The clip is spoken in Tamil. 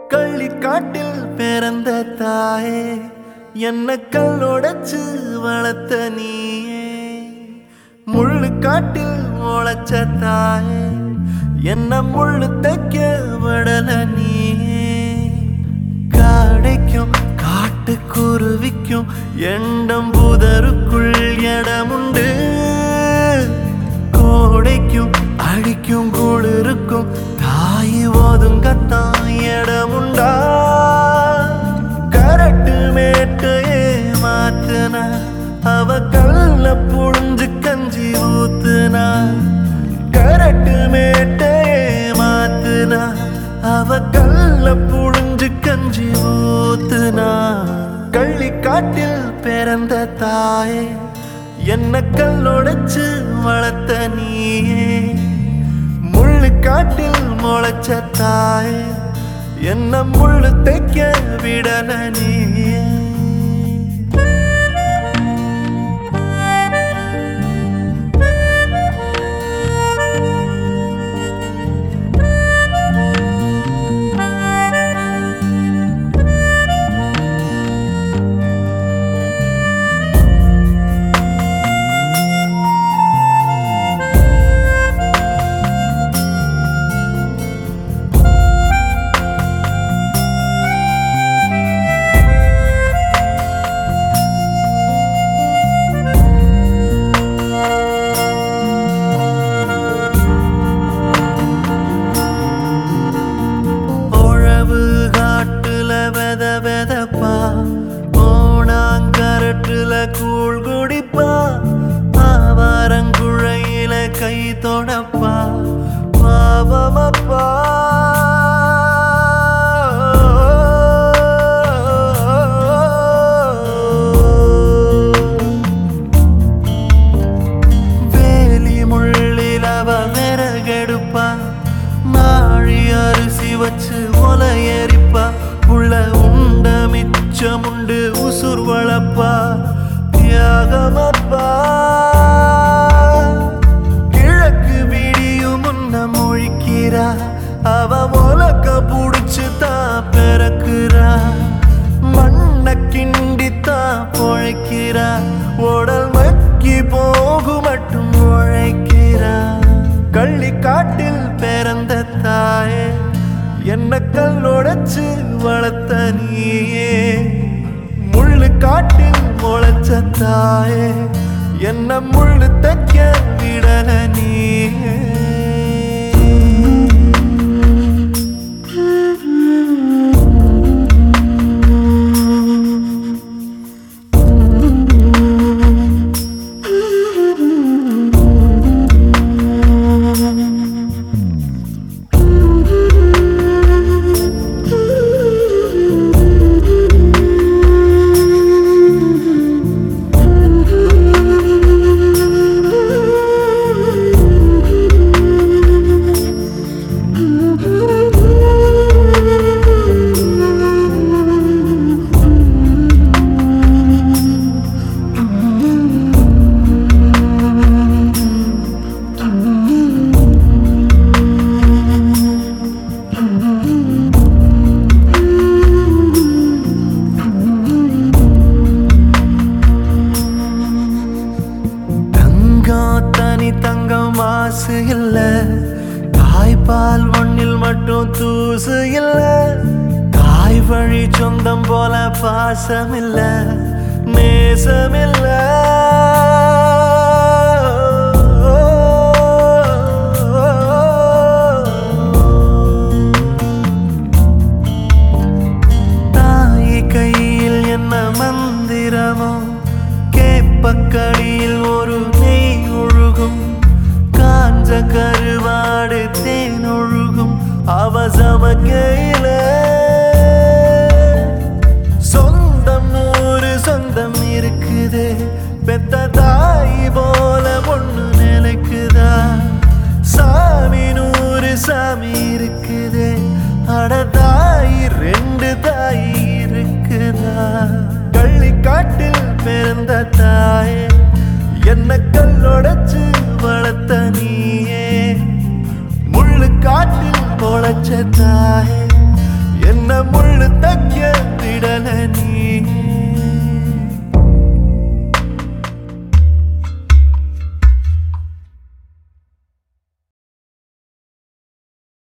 கள்ளிக்காட்டில் பிறந்த தாயே என்ன கல்லோடச்சு வளர்த்த நீயே முள்ளு காட்டில் முளைச்ச தாயே என்ன முள்ளு தைக்க விடல நீயே காடைக்கும் காட்டுக்குருவிக்கும் எண்டம் புதருக்குள் இடமுண்டு கோடைக்கும் அடிக்கும் குளிருக்கும் தாய் ஒதுங்கத்தான் இடமுண்டா கரட்டு மேட்டையே மாத்துனா அவ கல்ல புழிஞ்சு கஞ்சி ஊத்துனா கரட்டு மேட்டையே மாத்துனா அவ கல்ல புழிஞ்சு கஞ்சி ஊத்துனா கள்ளிக்காட்டில் பிறந்த தாயே என்ன கல்லொடைச்சு வளர்த்த நீயே முள்ளு காட்டில் முளைச்ச தாயே என்ன முள்ளு தைக்க விடல நீயே உழவு காட்டுல வெத வெதப்பா ஓணாங்கரட்டுல கூழ் குடிப்பா ஆவாரங்குழையில கை தொடப்பா பாவமப்பா வேலி முள்ளில் அவ விறகெடுப்பா நாழி அரிசி வச்சு ஒலை எரிப்பா உள்ள உண்ட மிச்சமுண்டு உசுர் வளப்பா தியாகமப்பா கிழக்கு விடியும் முன்ன முழிக்கிறா அவ உலக்க புடிச்சு தான் பிறக்குறா மண்ண கிண்டித்தான் பொழைக்கிறா உடல் மக்கி போகு மட்டும் உழைக்கிறா கள்ளிக்காட்டில் பிறந்த தாயே என்ன கல்லொடைச்சு வளர்த்த நீயே முள்ளு காட்டில் முளைச்ச தாயே என்ன முள்ளு தைக்க விடல நீயே தங்கம் தனி தங்கம் மாசு இல்ல தாய்ப்பால் மண்ணில் மட்டும் தூசு இல்ல தாய் வழி சொந்தம் போல பாசம் இல்ல நேசம் இல்ல தாய் கையில் என்ன மந்திரமோ கேப்பக்கடியில் ஒரு நெய் ஒழுகும் காஞ்ச கருவாடு தேன் ஒழுகும் அவசம கையில சொந்தம் நூறு சொந்தம் இருக்குது பெத்த தாய் போல பொண்ணு நினைக்குதா சாமி நூறு சாமி இருக்குது அட தாய் ரெண்டு தாய் இருக்குதா கள்ளிக்காட்டில் பிறந்த தாயே என்ன கல்லொடைச்சு வளர்த்த நீயே முள்ளு காட்டில் முளைச்ச தாயே என்ன முள்ளு தைக்க விடல நீ